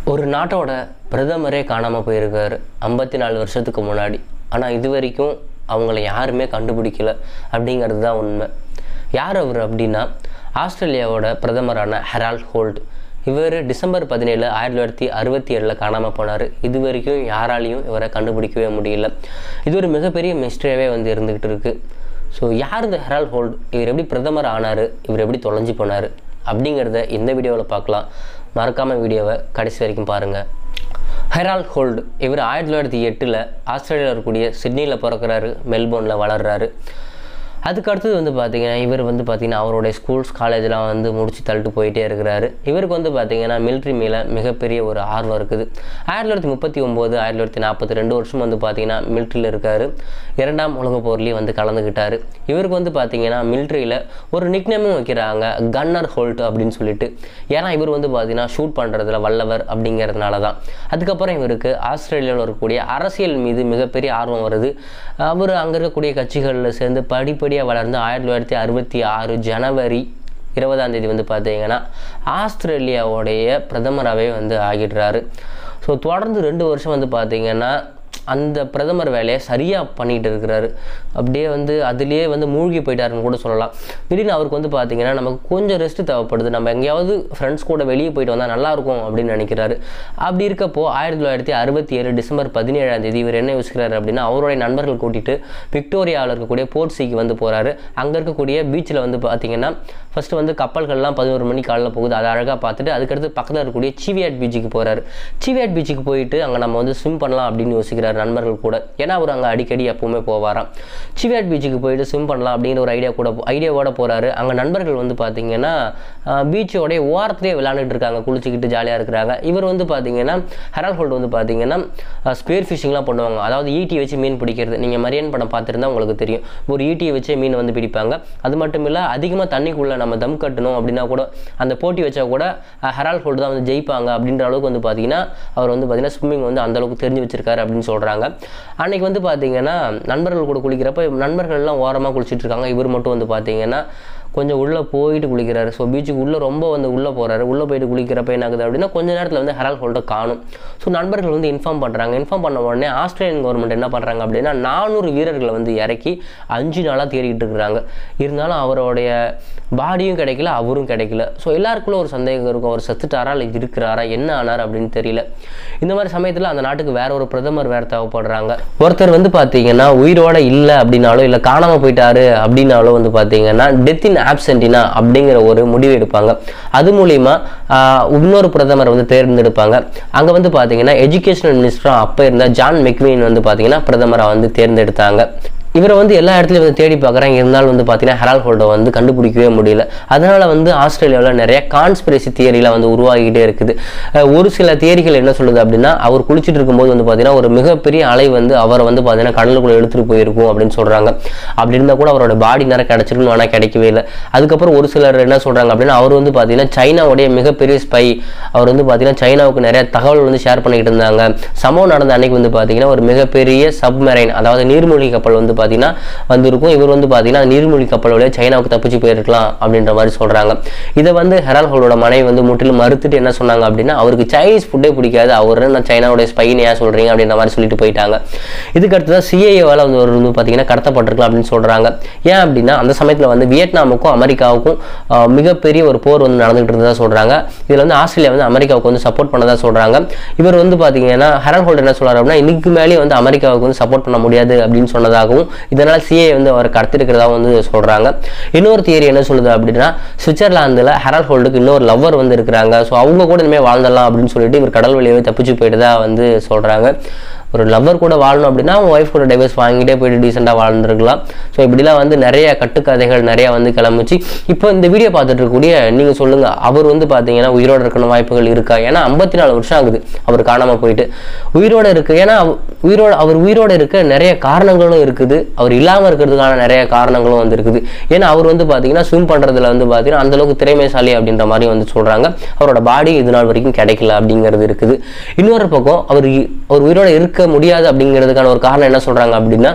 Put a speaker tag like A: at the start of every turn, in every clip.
A: ஒரு நாட்டோட பிரதமரே காணாமல் போயிருக்காரு ஐம்பத்தி நாலு வருஷத்துக்கு முன்னாடி ஆனால் இது வரைக்கும் அவங்கள யாருமே கண்டுபிடிக்கல அப்படிங்கிறது தான் உண்மை யார் அவர் அப்படின்னா ஆஸ்திரேலியாவோட பிரதமரான ஹெரால்ட் ஹோல்ட் இவர் டிசம்பர் பதினேழு ஆயிரத்தி தொள்ளாயிரத்தி அறுபத்தி ஏழில் காணாமல் போனார் இது வரைக்கும் யாராலையும் இவரை கண்டுபிடிக்கவே முடியல இது ஒரு மிகப்பெரிய மிஸ்ட்ரியாகவே வந்து இருந்துக்கிட்டு இருக்குது ஸோ யார் இந்த ஹெரால்ட் ஹோல்ட் இவர் எப்படி பிரதமர் ஆனார் இவர் எப்படி தொலைஞ்சு போனார் அப்படிங்கிறத இந்த வீடியோவில் பார்க்கலாம் மறக்காமல் வீடியோவை கடைசி வரைக்கும் பாருங்கள் ஹெரால்ட் ஹோல்டு இவர் ஆயிரத்தி தொள்ளாயிரத்தி எட்டில் ஆஸ்திரேலியாவில் இருக்கக்கூடிய சிட்னியில் பிறக்கிறாரு மெல்போர்னில் வளர்றாரு அதுக்கு அடுத்தது வந்து பார்த்தீங்கன்னா இவர் வந்து பார்த்தீங்கன்னா அவருடைய ஸ்கூல்ஸ் காலேஜ்லாம் வந்து முடிச்சு தள்ளிட்டு போயிட்டே இருக்கிறாரு இவருக்கு வந்து பார்த்தீங்கன்னா மிலிட்ரி மேலே மிகப்பெரிய ஒரு ஆர்வம் இருக்குது ஆயிரத்தி தொள்ளாயிரத்தி முப்பத்தி ஒம்பது ஆயிரத்தி தொள்ளாயிரத்தி நாற்பத்தி ரெண்டு வருஷம் வந்து பார்த்தீங்கன்னா மிலிட்ரியில் இருக்கார் இரண்டாம் உலகப் போர்லேயும் வந்து கலந்துக்கிட்டார் இவருக்கு வந்து பார்த்தீங்கன்னா மிலிட்ரியில் ஒரு நிக்னேமும் வைக்கிறாங்க கன்னர் ஹோல்ட் அப்படின்னு சொல்லிட்டு ஏன்னா இவர் வந்து பார்த்தீங்கன்னா ஷூட் பண்ணுறதுல வல்லவர் அப்படிங்கிறதுனால தான் அதுக்கப்புறம் இவருக்கு ஆஸ்திரேலியாவில் இருக்கக்கூடிய அரசியல் மீது மிகப்பெரிய ஆர்வம் வருது அவர் அங்கே இருக்கக்கூடிய கட்சிகளில் சேர்ந்து படிப்படியாக வளர்ந்து ஆயிரத்தி தொள்ளாயிரத்தி அறுபத்தி ஆறு ஜனவரி இருபதாம் தேதி வந்து பார்த்தீங்கன்னா ஆஸ்திரேலியாவுடைய பிரதமராகவே வந்து ஆகிடுறாரு ஸோ தொடர்ந்து ரெண்டு வருஷம் வந்து பார்த்தீங்கன்னா அந்த பிரதமர் வேலையை சரியாக பண்ணிகிட்டு இருக்கிறாரு அப்படியே வந்து அதுலேயே வந்து மூழ்கி போயிட்டாருன்னு கூட சொல்லலாம் திடீர்னு அவருக்கு வந்து பார்த்தீங்கன்னா நமக்கு கொஞ்சம் ரெஸ்ட் தேவைப்படுது நம்ம எங்கேயாவது ஃப்ரெண்ட்ஸ் கூட வெளியே போயிட்டு வந்தால் நல்லாயிருக்கும் அப்படின்னு நினைக்கிறாரு அப்படி இருக்கப்போ ஆயிரத்தி தொள்ளாயிரத்தி அறுபத்தி ஏழு டிசம்பர் பதினேழாம் தேதி இவர் என்ன யோசிக்கிறாரு அப்படின்னா அவருடைய நண்பர்கள் கூட்டிகிட்டு விக்டோரியாவில் இருக்கக்கூடிய போர்ட் சீக்கு வந்து போகிறாரு அங்கே இருக்கக்கூடிய பீச்சில் வந்து பார்த்தீங்கன்னா ஃபஸ்ட்டு வந்து கப்பல்கள்லாம் பதினோரு மணி காலைல போகுது அதை அழகாக பார்த்துட்டு அதுக்கடுத்து பக்கத்தில் இருக்கக்கூடிய சிவியாட் பீச்சுக்கு போகிறாரு சிவியாட் பீச்சுக்கு போயிட்டு அங்கே நம்ம வந்து ஸ்விம் பண்ணலாம் அப்படின்னு யோசிக்கிறார் நண்பர்கள் கூட ஏன்னா அவர் அங்கே அடிக்கடி எப்பவுமே போவாராம் சிவியாட் பீச்சுக்கு போயிட்டு ஸ்விம் பண்ணலாம் அப்படிங்கிற ஒரு ஐடியா கூட ஐடியாவோட போகிறாரு அங்கே நண்பர்கள் வந்து பார்த்தீங்கன்னா பீச்சோடைய ஓரத்துலேயே விளாண்டுட்டு இருக்காங்க குளிச்சுக்கிட்டு ஜாலியாக இருக்கிறாங்க இவர் வந்து பார்த்தீங்கன்னா ஹெரால் ஹோல்ட் வந்து பார்த்தீங்கன்னா ஸ்பேர் ஃபிஷிங்லாம் பண்ணுவாங்க அதாவது ஈட்டி வச்சு மீன் பிடிக்கிறது நீங்கள் மரியன் படம் பார்த்துருந்தா உங்களுக்கு தெரியும் ஒரு ஈட்டியை வச்சு மீன் வந்து பிடிப்பாங்க அது மட்டும் இல்லை அதிகமாக தண்ணிக்குள்ளே நம்ம தம் கட்டணும் அப்படின்னா கூட அந்த போட்டி வச்சா கூட ஹெரால் ஹோல்டு தான் வந்து ஜெயிப்பாங்க அப்படின்ற அளவுக்கு வந்து பார்த்தீங்கன்னா அவர் வந்து பார்த்தீங்கன்னா ஸ்விம்மிங் வந்து அந்த அளவுக்கு தெரிஞ்சு வச்சிருக்காரு அப்படின்னு சொல்கிறாங்க அன்னைக்கு வந்து பார்த்தீங்கன்னா நண்பர்கள் கூட குளிக்கிறப்ப நண்பர்கள்லாம் ஓரமாக குளிச்சுட்டு இருக்காங்க இவர் மட்டும் வந்து பார்த்தீங்கன்னா கொஞ்சம் உள்ளே போயிட்டு குளிக்கிறாரு ஸோ பீச்சுக்கு உள்ளே ரொம்ப வந்து உள்ளே போகிறாரு உள்ளே போயிட்டு குளிக்கிறப்ப என்ன ஆகுது அப்படின்னா கொஞ்ச நேரத்தில் வந்து ஹெரால் ஹோல்டை காணும் ஸோ நண்பர்கள் வந்து இன்ஃபார்ம் பண்ணுறாங்க இன்ஃபார்ம் பண்ண உடனே ஆஸ்திரேலியன் கவர்மெண்ட் என்ன பண்ணுறாங்க அப்படின்னா நானூறு வீரர்களை வந்து இறக்கி அஞ்சு நாளாக தேடிட்டு இருக்கிறாங்க இருந்தாலும் அவருடைய பாடியும் கிடைக்கல அவரும் கிடைக்கல ஸோ எல்லாருக்குள்ள ஒரு சந்தேகம் இருக்கும் அவர் செத்துட்டாரா இல்லை இருக்கிறாரா என்ன ஆனார் அப்படின்னு தெரியல இந்த மாதிரி சமயத்தில் அந்த நாட்டுக்கு வேற ஒரு பிரதமர் வேறு தேவைப்படுறாங்க ஒருத்தர் வந்து பார்த்தீங்கன்னா உயிரோட இல்லை அப்படின்னாலோ இல்லை காணாமல் போயிட்டாரு அப்படின்னாலோ வந்து பார்த்தீங்கன்னா டெத் இன் ஆப்சென்டினா அப்படிங்கிற ஒரு முடிவு எடுப்பாங்க அது மூலிமா இன்னொரு பிரதமர் வந்து தேர்ந்தெடுப்பாங்க அங்கே வந்து பார்த்தீங்கன்னா எஜுகேஷனல் மினிஸ்டராக அப்போ இருந்த ஜான் மெக்வீன் வந்து பார்த்தீங்கன்னா பிரதமராக வந்து தேர்ந்தெடுத்தாங்க இவரை வந்து எல்லா இடத்துலையும் வந்து தேடி பார்க்குறாங்க இருந்தாலும் வந்து பார்த்தீங்கன்னா ஹெரால் ஹோல்டை வந்து கண்டுபிடிக்கவே முடியல அதனால் வந்து ஆஸ்திரேலியாவில் நிறைய கான்ஸ்பிரசி தியரிலாம் வந்து உருவாகிட்டே இருக்குது ஒரு சில தியரிகள் என்ன சொல்லுது அப்படின்னா அவர் குளிச்சுட்டு இருக்கும்போது வந்து பார்த்தீங்கன்னா ஒரு மிகப்பெரிய அலை வந்து அவரை வந்து பார்த்தீங்கன்னா கடலுக்குள்ளே எடுத்துகிட்டு போயிருக்கும் அப்படின்னு சொல்கிறாங்க அப்படி இருந்தால் கூட அவரோட பாடி நேரம் கிடச்சிருக்கும் ஆனால் கிடைக்கவே இல்லை அதுக்கப்புறம் ஒரு சிலர் என்ன சொல்கிறாங்க அப்படின்னா அவர் வந்து பார்த்தீங்கன்னா சைனாவுடைய மிகப்பெரிய ஸ்பை அவர் வந்து பார்த்தீங்கன்னா சைனாவுக்கு நிறைய தகவல் வந்து ஷேர் பண்ணிக்கிட்டு இருந்தாங்க சம்பவம் நடந்த அன்னைக்கு வந்து பார்த்தீங்கன்னா ஒரு மிகப்பெரிய சப்மெரைன் அதாவது நீர்மூழ்கி கப்பல் வந்து பார்த்தீங்கன்னா வந்திருக்கும் இவர் வந்து பார்த்தீங்கன்னா நீர்மூழ்கி கப்பல் வழியாக சைனாவுக்கு தப்பிச்சு போயிருக்கலாம் அப்படின்ற மாதிரி சொல்கிறாங்க இதை வந்து ஹெரால் ஹோலோட மனைவி வந்து முற்றிலும் மறுத்துட்டு என்ன சொன்னாங்க அப்படின்னா அவருக்கு சைனீஸ் ஃபுட்டே பிடிக்காது அவர் நான் சைனாவுடைய ஸ்பைன் ஏன் சொல்கிறீங்க அப்படின்ற மாதிரி சொல்லிட்டு போயிட்டாங்க இதுக்கு அடுத்து தான் சிஏஏவால் வந்து ஒரு வந்து பார்த்தீங்கன்னா கடத்தப்பட்டிருக்கலாம் அப்படின்னு சொல்கிறாங்க ஏன் அப்படின்னா அந்த சமயத்தில் வந்து வியட்நாமுக்கும் அமெரிக்காவுக்கும் மிகப்பெரிய ஒரு போர் வந்து நடந்துகிட்டு இருந்ததாக சொல்கிறாங்க இதில் வந்து ஆஸ்திரேலியா வந்து அமெரிக்காவுக்கு வந்து சப்போர்ட் பண்ணதாக சொல்கிறாங்க இவர் வந்து பார்த்தீங்கன்னா ஹெரால் ஹோல்டர் என்ன சொல்கிறார் அப்படின்னா இதுக்கு மேலேயே வந்து அமெரிக்காவுக்கு வந்து சப்போர்ட் பண்ண முடியாது அப்படின்னு சொன்னதாகவும் இதனால் சிஏ வந்து அவர் கடத்திருக்கிறதா வந்து சொல்கிறாங்க இன்னொரு தியரி என்ன சொல்லுது அப்படின்னா சுவிட்சர்லாந்தில் ஹெரால் ஹோல்டுக்கு இன்னொரு லவ்வர் வந்து இருக்கிறாங்க ஸோ அவங்க கூட இனிமேல் வாழ்ந்துடலாம் அப்படின்னு சொல்லிட்டு இவர் கடல் வழியாகவே தப்பிச்சு போயிட்டு தான் வந்து சொல்கிறாங்க ஒரு லவ்வர் கூட வாழணும் அப்படின்னா அவங்க ஒய்ஃப் கூட டைவர்ஸ் வாங்கிட்டே போயிட்டு டீசெண்டாக வாழ்ந்துருக்கலாம் ஸோ இப்படிலாம் வந்து நிறைய கட்டுக்கதைகள் நிறையா வந்து கிளம்பிச்சு இப்போ இந்த வீடியோ பார்த்துட்டு இருக்கக்கூடிய நீங்கள் சொல்லுங்கள் அவர் வந்து பார்த்தீங்கன்னா உயிரோடு இருக்கணும் வாய்ப்புகள் இருக்கா ஏன்னா ஐம்பத்தி நாலு வருஷம் ஆகுது அவர் காணாமல் போயிட்டு உயிரோடு இருக்குது ஏன்னா உயிரோடு அவர் உயிரோடு இருக்க நிறைய காரணங்களும் இருக்குது அவர் இல்லாமல் இருக்கிறதுக்கான நிறைய காரணங்களும் வந்து இருக்குது ஏன்னா அவர் வந்து பார்த்தீங்கன்னா ஸ்விம் பண்ணுறதுல வந்து பார்த்தீங்கன்னா அந்தளவுக்கு திறமைசாலி அப்படின்ற மாதிரி வந்து சொல்கிறாங்க அவரோட பாடி இது நாள் வரைக்கும் கிடைக்கல அப்படிங்கிறது இருக்குது இன்னொரு பக்கம் அவர் அவர் உயிரோடு இருக்க முடியாது அப்படிங்கிறதுக்கான ஒரு காரணம் என்ன சொல்கிறாங்க அப்படின்னா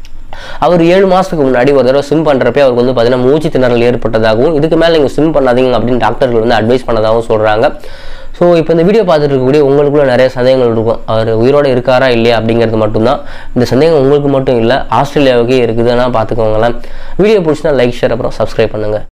A: அவர் ஏழு மாதத்துக்கு முன்னாடி ஒரு தடவை ஸ்விம் பண்ணுறப்பே அவருக்கு வந்து பார்த்தீங்கன்னா மூச்சு திணறல் ஏற்பட்டதாகவும் இதுக்கு மேலே நீங்கள் ஸ்விம் பண்ணாதீங்க அப்படின்னு டாக்டர்கள் வந்து அட்வைஸ் பண்ணதாகவும் சொல்கிறாங்க ஸோ இப்போ இந்த வீடியோ பார்த்துட்டு இருக்கக்கூடிய உங்களுக்குள்ள நிறைய சந்தேகங்கள் இருக்கும் அவர் உயிரோட இருக்காரா இல்லையா அப்படிங்கிறது மட்டும்தான் இந்த சந்தேகம் உங்களுக்கு மட்டும் இல்லை ஆஸ்திரேலியாவுக்கே இருக்குதுன்னா பார்த்துக்கோங்களேன் வீடியோ பிடிச்சினா லைக் ஷேர் அப்புறம் சப்ஸ்கிரைப் பண்ணுங்கள்